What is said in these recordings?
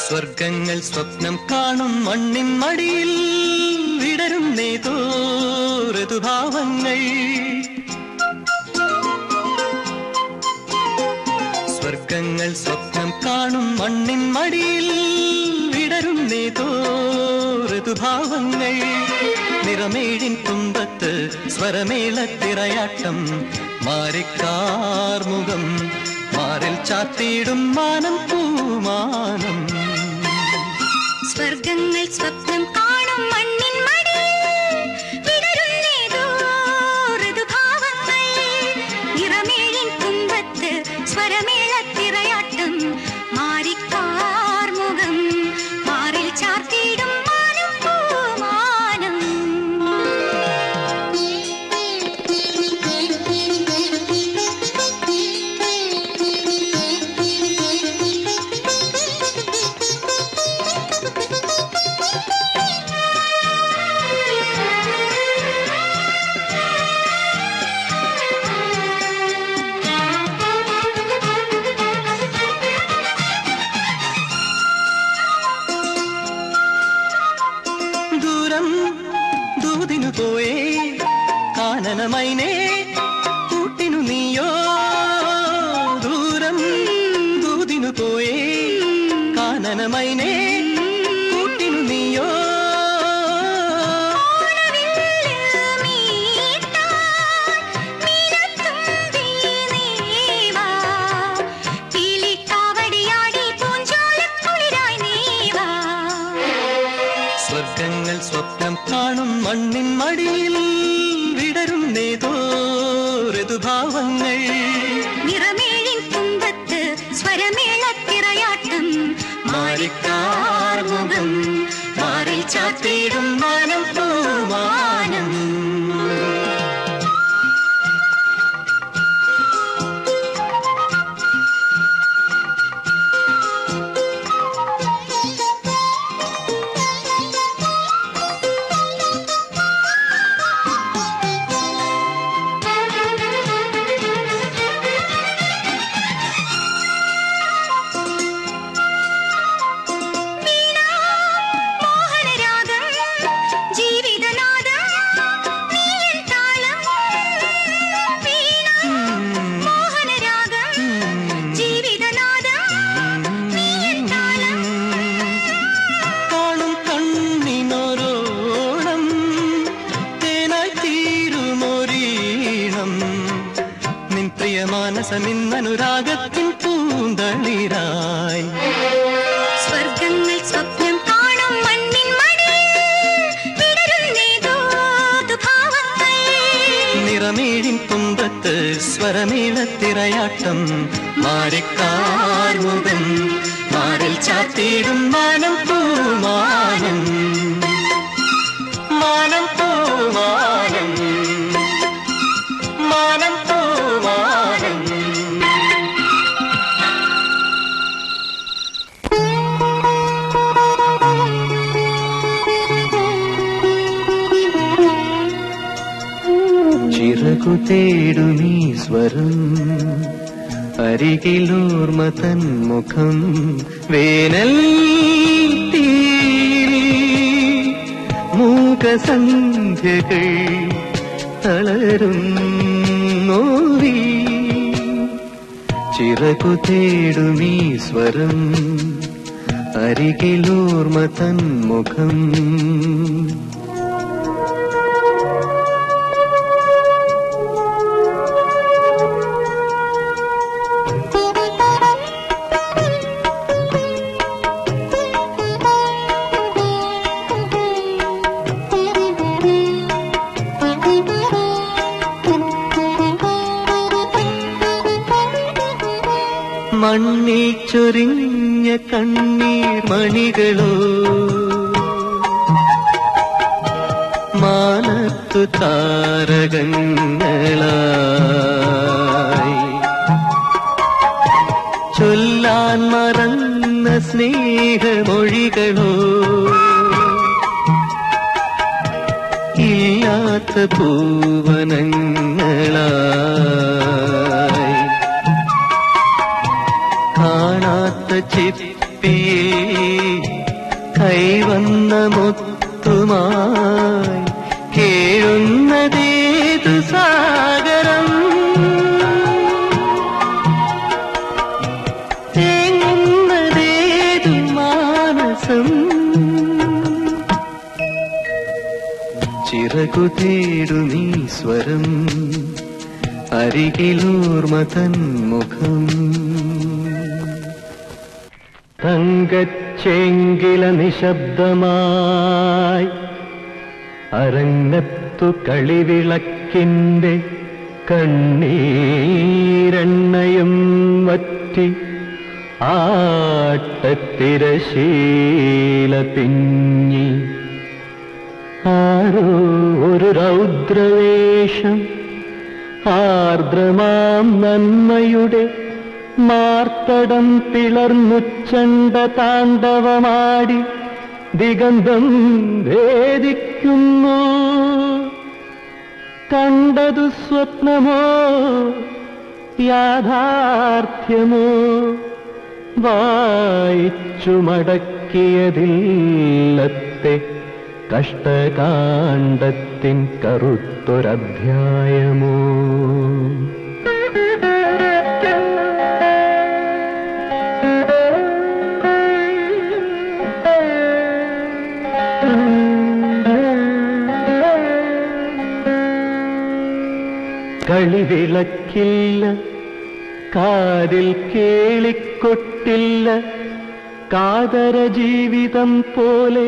സ്വർഗങ്ങൾ സ്വപ്നം കാണും മണ്ണിൻ മടിയിൽ വിടരും നേതോ ഋതുഭാവങ്ങൾ സ്വർഗങ്ങൾ സ്വപ്നം കാണും മണ്ണിൻ മടിയിൽ വിടരും നേതോ ഋതുഭാവങ്ങൾ നിറമേഴിൻ തുമ്പത്ത് സ്വരമേളത്തിറയാട്ടം മാറിക്കാർമുഖം മാറിൽ ചാത്തിയിടും മാനം പൂമാനം സ്വർഗങ്ങൾ സ്വപ്നം കാണും മണ്ണിൻ മടിയിൽ വിടരുന്നേതോ ഋതുഭാവങ്ങൾ നിറമേഴിൻ തുമ്പത്ത് സ്വരമേളത്തിറയാട്ടം മാറിക്കാർമുഖം മാറിൽ ചാർത്തിയിടും മാനം പൂമാനം ദൂരം ദൂതിനു പോയേ കാനനമൈനേ കൂട്ടിനു നീയോ ദൂരം ദൂതിനു പോയേ കാനനമൈനേ കൂട്ടിനു നീയോ സ്വർഗങ്ങൾ സ്വപ്നം കാണും മണ്ണിൻ മടിയിൽ വിടരും നേതോ ഋതുഭാവങ്ങൾ മാറിക്കാർമുഖം മാറിൽ ചാത്തിയിടും മാനം പൂമാനം കാണും കണ്ണിനൊരോണം തേനായി തീരുമൊരീണം നിൻ പ്രിയ മാനസമിന്നനുരാഗത്തിൻ പൂന്തളിരായി സ്വർഗങ്ങൾ സ്വപ്നം കാണും മണ്ണിൻ മടിയിൽ വിടരുന്നേതോ ഭാവങ്ങൾ നിറമേഴിൻ തുമ്പത്ത് സ്വരമേളത്തിറയാട്ടം മാറിക്കാർമുഖം മാറിൽ ചാത്തിയിടും മാനം പൂമാനം മാനം പൂമാനം മാനം പൂമാനം ചിറകു തേടുമീ സ്വരം അരികിലോർമ തൻ മുഖം വേനൽ തീയിൽ മൂകസന്ധ്യകൾ തളരും നോവി ചിറകു തേടുമീ സ്വരം അരികിലോർമ തൻ മുഖം മണ്ണിൽ ചൊരിഞ്ഞ കണ്ണീർ മണികളോ മാനത്തു താരകങ്ങളായി ചൊല്ലാൻ മറന്ന സ്നേഹമൊഴികളോ ഇല്ലാത്ത പൂവനങ്ങളായി കാണാത്ത ചിത്ര കുപ്പിയിൽ കൈവന്ന മുത്തുമായി കേഴുന്നതേതു സാഗരം തേങ്ങുന്നതേതു മാനസം ചിറകു തേടുമീ സ്വരം അരികിലൂർമ തന്മുഖം തങ്കച്ചെങ്കില നിശബ്ദമായി അരങ്ങത്തു കളിവിളക്കിന്റെ കണ്ണീരെണ്ണയും വറ്റി ആട്ടത്തിരശീല പിഞ്ഞി ആരോ ഒരു രൗദ്രവേഷം ആർദ്രമാം നന്മയുടെ മാർത്തടം പിളർന്നുച്ചണ്ട താണ്ഡവമാടി ദിഗന്ധം ഭേദിക്കുന്നു കണ്ടതു സ്വപ്നമോ യാഥാർത്ഥ്യമോ വായിച്ചു മടക്കിയതില്ലത്തെ കഷ്ടകാണ്ഡത്തിൻ കറുത്തൊരധ്യായമോ കളിവിളക്കില്ല കാതിൽ കേളിക്കൊട്ടില്ല കാതര ജീവിതം പോലെ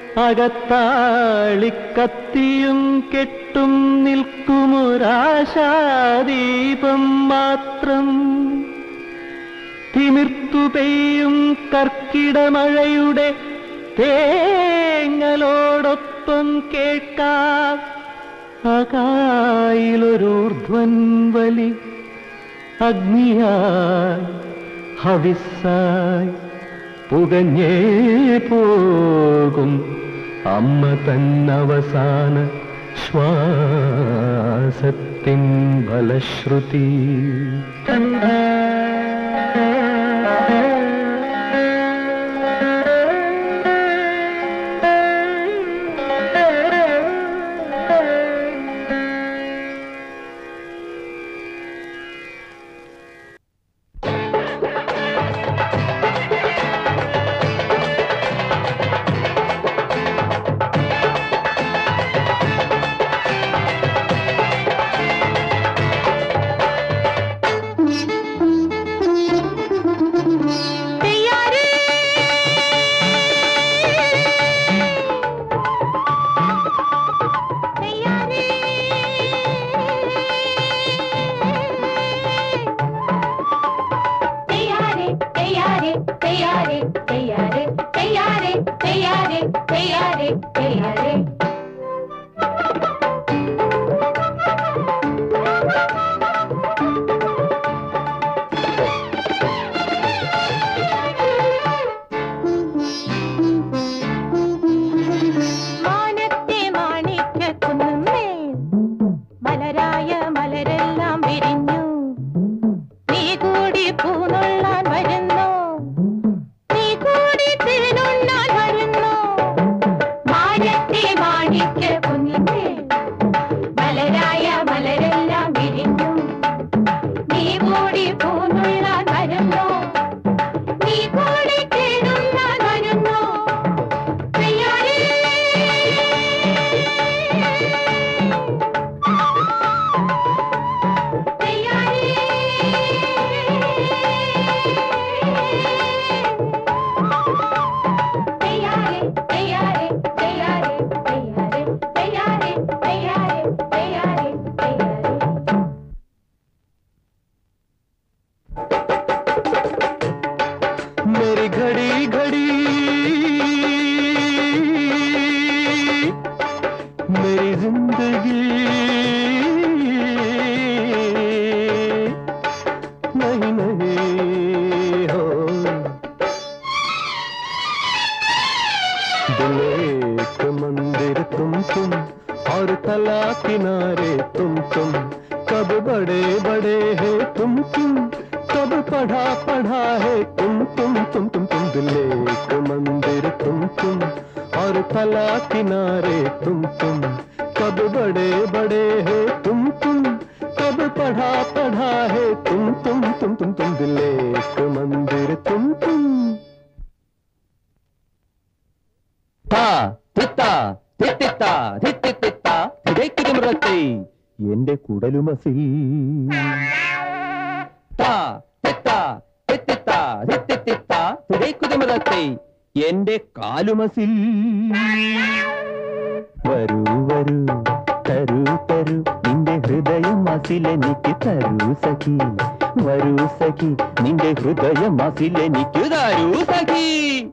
അകത്താളിക്കത്തിയും കെട്ടും നിൽക്കുമൊരാശാദീപം മാത്രം തിമിർത്തു പെയ്യും കർക്കിടമഴയുടെ തേങ്ങലോടൊപ്പം കേൾക്കാം അകായിലൊരൂർധ്വൻ വലി അഗ്നിയായി ഹവിസായി പുകഞ്ഞേ പോകും അമ്മ തന്നവസാന ശ്വാസത്തിൻ ഫലശ്രുതി തെയ്യാറേ തെയ്യാറേ തെയ്യാറേ തെയ്യാറേ തെയ്യാറേ തെയ്യാറേ തെയ്യാറേ തെയ്യാറേ തെയ്യാറേ തെയ്യാറേ മാനത്തെ മാണിക്യക്കുന്നുമേൽ മലരായ മലരെല്ലാം വിരിഞ്ഞു നീ കൂടി പൂനുള്ളാൻ വരുന്നു നീ കൂടി തേനുണ്ണാൻ വരുന്നു മാനത്തെ മാണിക്യക്കുന്നുമേൽ മലരായ മലരെല്ലാം വിരിഞ്ഞു നീ കൂടി പൂനുള്ളാൻ വരുന്നു നീ കൂടി തേനുണ്ണാൻ വരുന്നു തെയ്യാറേ തെയ്യാറേ തെയ്യാറേ തെയ്യാറേ തെയ്യാറേ തെയ്യാറേ തെയ്യാറേ തെയ്യാറേ തെയ്യാറേ തെയ്യാറേ मेरी घड़ी घड़ी मेरी जिंदगी नहीं नहीं हो दिल एक मंदिर तुम तुम और तला किनारे तुम तुम कब बड़े बड़े है तुम तुम कब पढ़ा पढ़ा है तुम तुम तुम तुम तुम दिल तला किनारे तुम तुम कब बड़े बड़े है तुम तुम कब पढ़ा पढ़ा है तुम तुम तुम तुम तुम दिल एक मंदिर तुम तुम ತಾ ತಿತ್ತ ತಿತ್ತಿತ್ತ ತಿತ್ತಿತ್ತಿತ್ತ തിരയ്ക്കുതി മൃഗത്തെ എന്റെ കുടലുമസിൽ ತಾ തിത്ത തിത്തിത്ത തിത്തിത്തിത്ത തിരയ്ക്കുതി മൃഗത്തെ എന്റെ കാലുമസിൽ വരൂ വരൂ തരൂ തരൂ നിന്റെ ഹൃദയം അസിലെനിക്ക് തരൂ സഖി വരൂ സഖി നിന്റെ ഹൃദയം അസിലെനിക്ക് തരൂ സഖി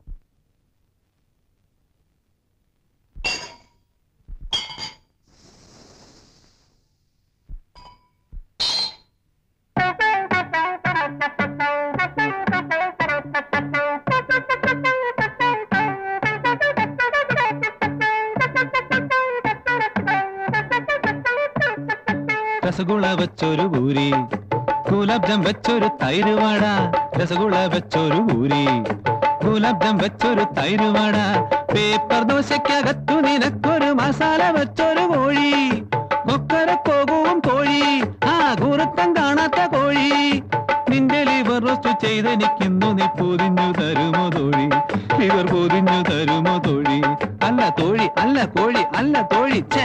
രസഗുള വെച്ചൊരു പൂരി ഗുലാബ് ജം വെച്ചൊരു തൈര് വട രസഗുള വെച്ചൊരു പൂരി ഗുലാബ് ജം വെച്ചൊരു തൈര് വട പേപ്പർ ദോശയ്ക്കകത്തു നിനക്കൊരു മസാല വെച്ചൊരു കോഴി കൊക്കര പോകും കോഴി ആ കൂറത്തം കാണാത്ത കോഴി നിന്റെ ലിവർ റോസ്റ്റ് ചെയ്തെനിക്കിന്നു നീ പൊതിഞ്ഞു തരുമോ തോഴി ലിവർ പൊതിഞ്ഞു തരുമോ തോഴി അല്ല തോഴി അല്ല കോഴി അല്ല തോഴി ഛേ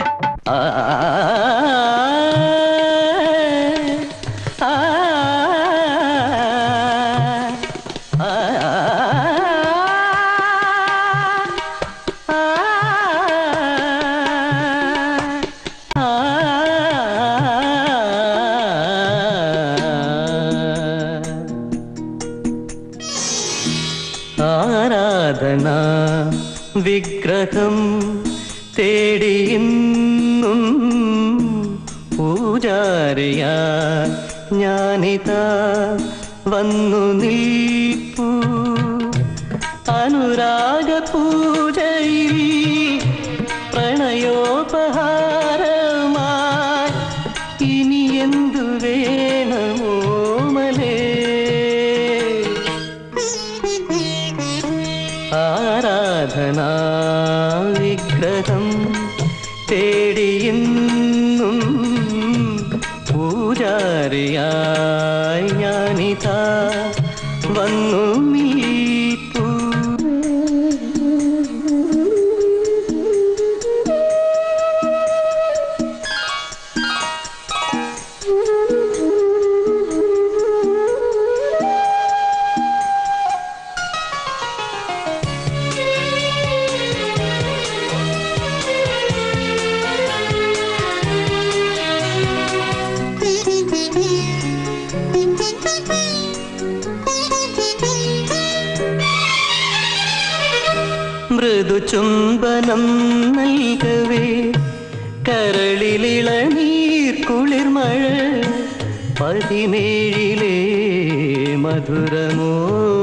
ആരാധന വിഗ്രഹം തേടിയിന്നും പൂജാരിയ ഞാനിതാ വന്നു നിൽപ്പൂ അനുരാഗ പൂജയിൽ പ്രണയോപഹാരമായി ഇനി എന്തു വേണമോ മലേ ആരാധനാ വിഗ്രഹം തേടിയെന്നും പൂജാരിയായി ഞാനിതാ വന്നു മീപ്പൂ മൃദുചുംബനം നൽകവേ കരളിലിളനീർ കുളിർമഴ പതിനേഴിലെ മധുരമോ